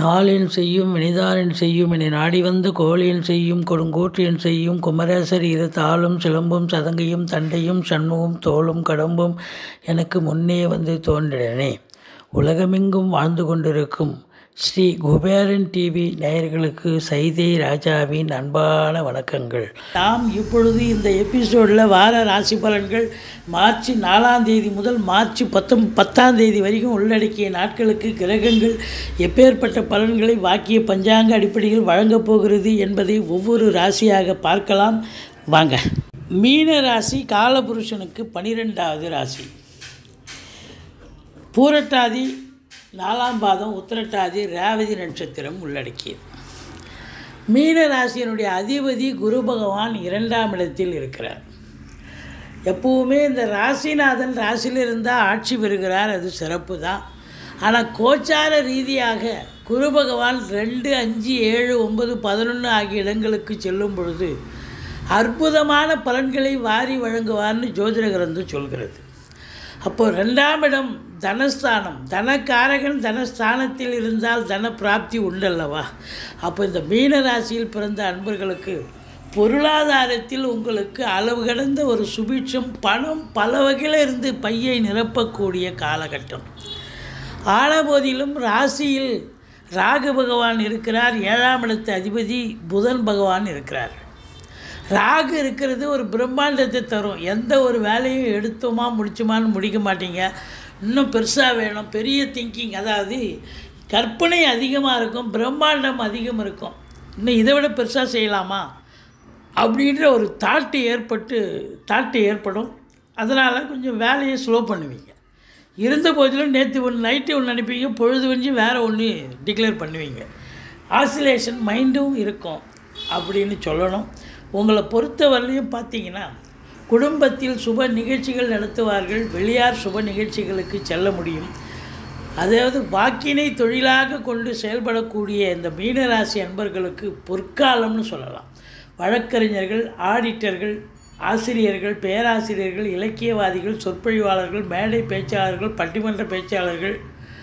நாளென் செய்யும் வினைதானென் செய்யும் என்னை நாடி வந்த கோலென் செய்யும் கொடுங்கூற்றென் செய்யும் குமரேசர் இரு தாளும் சிலம்பும் சதங்கையும் தண்டையும் சண்முகம் தோளும் கடம்பும் எனக்கு முன்னே வந்து தோன்றினனே உலகமெங்கும் வாழ்ந்து கொண்டிருக்கும் ஸ்ரீ குபேரன் டிவி நேயர்களுக்கு சைதை ராஜாவின் அன்பான வணக்கங்கள் நாம் இப்பொழுது இந்த எபிசோடில் வார ராசி பலன்கள் மார்ச் நாலாம் தேதி முதல் மார்ச் பத்தொம் பத்தாம் தேதி வரைக்கும் உள்ளடக்கிய நாட்களுக்கு கிரகங்கள் எப்பேற்பட்ட பலன்களை வாக்கிய பஞ்சாங்க அடிப்படையில் வழங்கப் போகிறது என்பதை ஒவ்வொரு ராசியாக பார்க்கலாம் வாங்க மீன ராசி காலபுருஷனுக்கு பனிரெண்டாவது ராசி பூரட்டாதி நாலாம் பாதம் உத்திரட்டாதி ரேவதி நட்சத்திரம் உள்ளடக்கியது மீன ராசியினுடைய அதிபதி குரு பகவான் இரண்டாம் இடத்தில் இருக்கிறார் எப்பவுமே இந்த ராசிநாதன் ராசியில் இருந்தால் ஆட்சி பெறுகிறார் அது சிறப்பு தான் ஆனால் கோச்சார ரீதியாக குரு பகவான் ரெண்டு அஞ்சு ஏழு ஒன்பது பதினொன்று ஆகிய இடங்களுக்கு செல்லும் பொழுது அற்புதமான பலன்களை வாரி வழங்குவார்னு ஜோதிட கிரந்தம் சொல்கிறது அப்போ ரெண்டாம் இடம் தனஸ்தானம் தனக்காரகன் தனஸ்தானத்தில் இருந்தால் தன பிராப்தி உண்டல்லவா அப்போ இந்த மீன ராசியில் பிறந்த அன்பர்களுக்கு பொருளாதாரத்தில் உங்களுக்கு அளவு கடந்த ஒரு சுபிட்சம் பணம் பல வகையில் இருந்து பையை நிரப்பக்கூடிய காலகட்டம் ஆனபோதிலும் ராசியில் ராகு பகவான் இருக்கிறார் ஏழாம் இடத்து அதிபதி புதன் பகவான் இருக்கிறார் ராகு இருக்கிறது ஒரு பிரம்மாண்டத்தை தரும் எந்த ஒரு வேலையும் எடுத்தோமா முடிச்சோமான்னு முடிக்க மாட்டீங்க இன்னும் பெருசாக வேணும் பெரிய திங்கிங் அதாவது கற்பனை அதிகமாக இருக்கும் பிரம்மாண்டம் அதிகம் இருக்கும் இன்னும் இதை விட பெருசாக செய்யலாமா அப்படின்ற ஒரு தாட்டு ஏற்பட்டு தாட்டு ஏற்படும் அதனால் கொஞ்சம் வேலையை ஸ்லோ பண்ணுவீங்க இருந்த போதிலும் நேற்று ஒன்று நைட்டு ஒன்று அனுப்பிங்க பொழுது வஞ்சி வேறு ஒன்று டிக்ளேர் பண்ணுவீங்க ஆசிலேஷன் மைண்டும் இருக்கும் அப்படின்னு சொல்லணும் உங்களை பொறுத்தவரையிலையும் பார்த்தீங்கன்னா குடும்பத்தில் சுப நிகழ்ச்சிகள் நடத்துவார்கள் வெளியார் சுப நிகழ்ச்சிகளுக்கு செல்ல முடியும் அதாவது வாக்கினை தொழிலாக கொண்டு செயல்படக்கூடிய இந்த மீனராசி அன்பர்களுக்கு பொற்காலம்னு சொல்லலாம் வழக்கறிஞர்கள் ஆடிட்டர்கள் ஆசிரியர்கள் பேராசிரியர்கள் இலக்கியவாதிகள் சொற்பொழிவாளர்கள் மேடை பேச்சாளர்கள் பட்டிமன்ற பேச்சாளர்கள்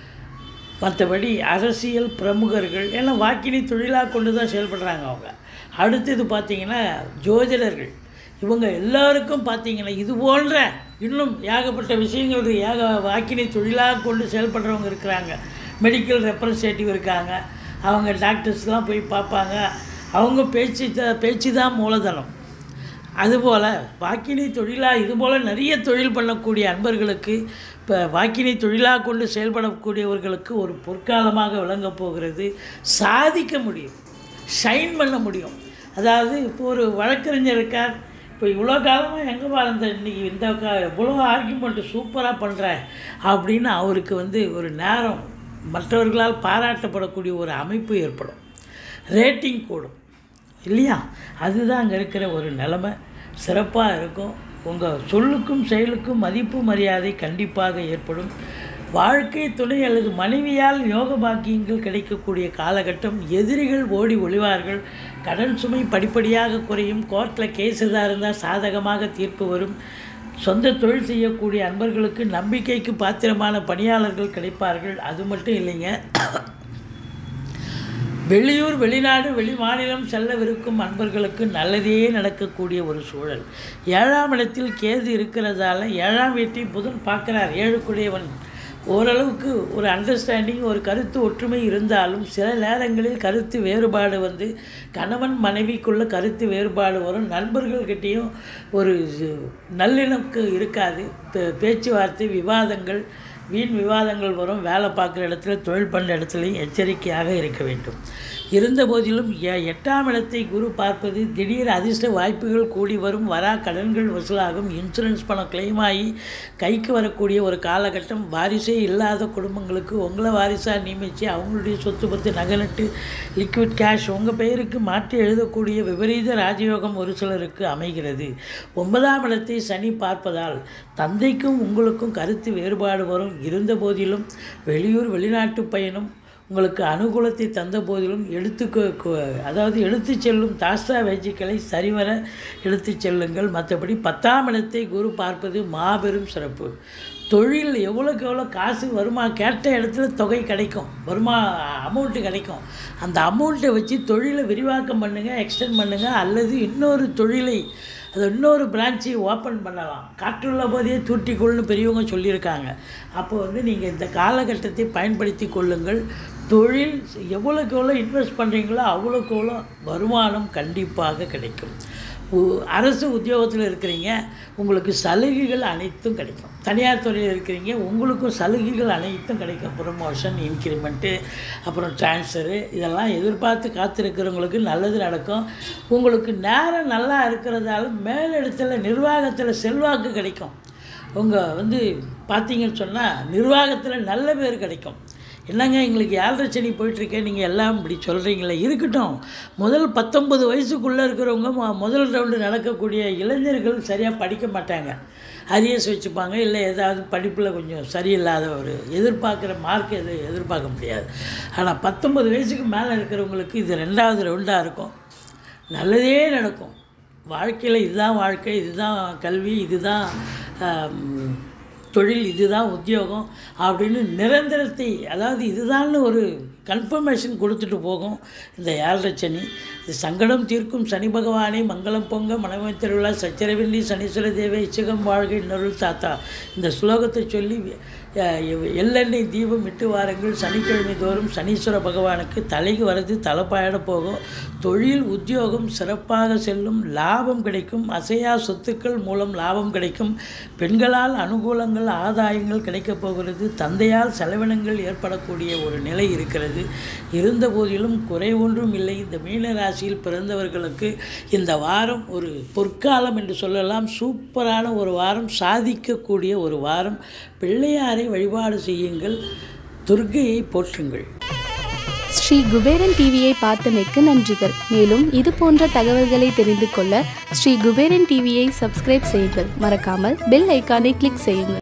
மற்றபடி அரசியல் பிரமுகர்கள் எல்லாம் வாக்கினை தொழிலாக கொண்டு தான் செயல்படுறாங்க அவங்க அடுத்தது பார்த்திங்கன்னா ஜோதிடர்கள் இவங்க எல்லாருக்கும் பார்த்திங்கன்னா இது போன்ற இன்னும் ஏகப்பட்ட விஷயங்கள் ஏக வாக்கினை தொழிலாக கொண்டு செயல்படுறவங்க இருக்கிறாங்க மெடிக்கல் ரெப்ரசன்டேட்டிவ் இருக்காங்க அவங்க டாக்டர்ஸ்லாம் போய் பார்ப்பாங்க அவங்க பேச்சு த பேச்சு தான் மூலதனம் அதுபோல் வாக்கினை தொழிலாக இதுபோல் நிறைய தொழில் பண்ணக்கூடிய அன்பர்களுக்கு இப்போ வாக்கினை தொழிலாக கொண்டு செயல்படக்கூடியவர்களுக்கு ஒரு பொற்காலமாக விளங்கப் போகிறது சாதிக்க முடியும் ஷைன் பண்ண முடியும் அதாவது இப்போ ஒரு வழக்கறிஞர் இருக்கார் இப்போ இவ்வளோ காலமாக எங்கே வாழ்ந்த இன்றைக்கி இந்த கா இவ்வளோ ஆர்கியூமெண்ட்டு சூப்பராக பண்ணுறேன் அப்படின்னு அவருக்கு வந்து ஒரு நேரம் மற்றவர்களால் பாராட்டப்படக்கூடிய ஒரு அமைப்பு ஏற்படும் ரேட்டிங் கூடும் இல்லையா அதுதான் அங்கே இருக்கிற ஒரு நிலமை சிறப்பாக இருக்கும் உங்கள் சொல்லுக்கும் செயலுக்கும் மதிப்பு மரியாதை கண்டிப்பாக ஏற்படும் வாழ்க்கை துணை அல்லது மனைவியால் யோக பாக்கியங்கள் கிடைக்கக்கூடிய காலகட்டம் எதிரிகள் ஓடி ஒளிவார்கள் கடன் சுமை படிப்படியாக குறையும் கோர்ட்டில் கேஸ் எதாக இருந்தால் சாதகமாக தீர்ப்பு வரும் சொந்த தொழில் செய்யக்கூடிய அன்பர்களுக்கு நம்பிக்கைக்கு பாத்திரமான பணியாளர்கள் கிடைப்பார்கள் அது மட்டும் இல்லைங்க வெளியூர் வெளிநாடு வெளி மாநிலம் செல்லவிருக்கும் அன்பர்களுக்கு நல்லதே நடக்கக்கூடிய ஒரு சூழல் ஏழாம் இடத்தில் கேது இருக்கிறதால ஏழாம் வீட்டை புதன் பார்க்குறார் ஏழுக்குடையவன் ஓரளவுக்கு ஒரு அண்டர்ஸ்டாண்டிங் ஒரு கருத்து ஒற்றுமை இருந்தாலும் சில நேரங்களில் கருத்து வேறுபாடு வந்து கணவன் மனைவிக்குள்ள கருத்து வேறுபாடு வரும் நண்பர்கள்கிட்டேயும் ஒரு நல்லிணக்கு இருக்காது பேச்சுவார்த்தை விவாதங்கள் வீண் விவாதங்கள் வரும் வேலை பார்க்குற இடத்துல தொழில் பண்ணுற இடத்துலையும் எச்சரிக்கையாக இருக்க வேண்டும் இருந்த போதிலும் எட்டாம் இடத்தை குரு பார்ப்பது திடீர் அதிர்ஷ்ட வாய்ப்புகள் கூடி வரும் வரா கடன்கள் வசூலாகும் இன்சூரன்ஸ் பணம் கிளைம் ஆகி கைக்கு வரக்கூடிய ஒரு காலகட்டம் வாரிசே இல்லாத குடும்பங்களுக்கு உங்களை வாரிசாக நியமித்து அவங்களுடைய சொத்து பத்து நகலட்டு லிக்விட் கேஷ் உங்கள் பெயருக்கு மாற்றி எழுதக்கூடிய விபரீத ராஜயோகம் ஒரு சிலருக்கு அமைகிறது ஒன்பதாம் இடத்தை சனி பார்ப்பதால் தந்தைக்கும் உங்களுக்கும் கருத்து வேறுபாடு வரும் இருந்த போதிலும் வெளியூர் வெளிநாட்டு பயணம் உங்களுக்கு அனுகூலத்தை தந்த போதிலும் எடுத்து அதாவது எடுத்து செல்லும் தாஸ்தா வேஜிக்களை சரிவர எடுத்து செல்லுங்கள் மற்றபடி பத்தாம் இடத்தை குரு பார்ப்பது மாபெரும் சிறப்பு தொழில் எவ்வளோக்கு எவ்வளோ காசு வருமா கேட்ட இடத்துல தொகை கிடைக்கும் வருமா அமௌண்ட்டு கிடைக்கும் அந்த அமௌண்ட்டை வச்சு தொழிலை விரிவாக்கம் பண்ணுங்கள் எக்ஸ்டெண்ட் பண்ணுங்கள் அல்லது இன்னொரு தொழிலை அது இன்னொரு பிரான்ச்சை ஓப்பன் பண்ணலாம் காற்றுள்ள போதே தூட்டிக்கொள்னு பெரியவங்க சொல்லியிருக்காங்க அப்போ வந்து நீங்கள் இந்த காலகட்டத்தை பயன்படுத்தி கொள்ளுங்கள் தொழில் எவ்வளோக்கு எவ்வளோ இன்வெஸ்ட் பண்ணுறீங்களோ அவ்வளோக்கு எவ்வளோ வருமானம் கண்டிப்பாக கிடைக்கும் உ- அரசு உத்தியோகத்தில் இருக்கிறீங்க உங்களுக்கு சலுகைகள் அனைத்தும் கிடைக்கும் தனியார் துறையில் இருக்கிறீங்க உங்களுக்கும் சலுகைகள் அனைத்தும் கிடைக்கும் ப்ரொமோஷன் இன்க்ரிமெண்ட்டு அப்புறம் ட்ரான்ஸ்ஃபரு இதெல்லாம் எதிர்பார்த்து காத்திருக்கிறவங்களுக்கு நல்லது நடக்கும் உங்களுக்கு நேரம் நல்லா இருக்கிறதால மேலிடத்துல நிர்வாகத்தில் செல்வாக்கு கிடைக்கும் உங்கள் வந்து பார்த்தீங்கன்னு சொன்னால் நிர்வாகத்தில் நல்ல பேர் கிடைக்கும் என்னங்க எங்களுக்கு ஏழரை சனி போயிட்டுருக்கேன் நீங்கள் எல்லாம் இப்படி சொல்கிறீங்களே இருக்கட்டும் முதல் பத்தொன்பது வயசுக்குள்ளே இருக்கிறவங்க மொ- முதல் ரவுண்டு நடக்கக்கூடிய இளைஞர்கள் சரியாக படிக்க மாட்டாங்க அரியஸ் வச்சுப்பாங்க இல்லை ஏதாவது படிப்பில் கொஞ்சம் சரியில்லாத ஒரு எதிர்பார்க்குற மார்க் எது எதிர்பார்க்க முடியாது ஆனால் பத்தொன்பது வயசுக்கு மேலே இருக்கிறவங்களுக்கு இது ரெண்டாவது ரவுண்டாக இருக்கும் நல்லதே நடக்கும் வாழ்க்கையில் இதுதான் வாழ்க்கை இதுதான் கல்வி இதுதான் ஆம், தொழில் இதுதான் உத்தியோகம் அப்படின்னு நிரந்தரத்தை அதாவது இதுதான்னு ஒரு கன்ஃபர்மேஷன் கொடுத்துட்டு போகும் இந்த ஏழரை சனி இது சங்கடம் தீர்க்கும் சனி பகவானே மங்களம் பொங்க மனமை திருவிழா சச்சரவில்லி சனீஸ்வர தேவை இச்சகம் வாழ்க இன்னொருள் தாத்தா இந்த ஸ்லோகத்தை சொல்லி அஹ், எள்ளெண்ணெய் தீபம் இட்டு வாருங்கள் சனிக்கிழமை தோறும் சனீஸ்வர பகவானுக்கு தலைக்கு வரது தலைப்பாயிட போகும் தொழில் உத்தியோகம் சிறப்பாக செல்லும் லாபம் கிடைக்கும் அசையா சொத்துக்கள் மூலம் லாபம் கிடைக்கும் பெண்களால் அனுகூலங்கள் ஆதாயங்கள் கிடைக்கப் போகிறது தந்தையால் செலவினங்கள் ஏற்படக்கூடிய ஒரு நிலை இருக்கிறது இருந்த போதிலும் குறை ஒன்றும் இல்லை இந்த மீன ராசியில் பிறந்தவர்களுக்கு இந்த வாரம் ஒரு பொற்காலம் என்று சொல்லலாம் சூப்பரான ஒரு வாரம் சாதிக்கக்கூடிய ஒரு வாரம் பிள்ளையாரை வழிபாடு செய்யுங்கள் துர்க்கையை போற்றுங்கள் ஸ்ரீ குபேரன் டிவியை பார்த்தமைக்கு நன்றிகள் மேலும் இது போன்ற தகவல்களை தெரிந்து கொள்ள ஸ்ரீ குபேரன் டிவியை சப்ஸ்கிரைப் செய்யுங்கள் மறக்காமல் பெல் ஐக்கானை கிளிக் செய்யுங்கள்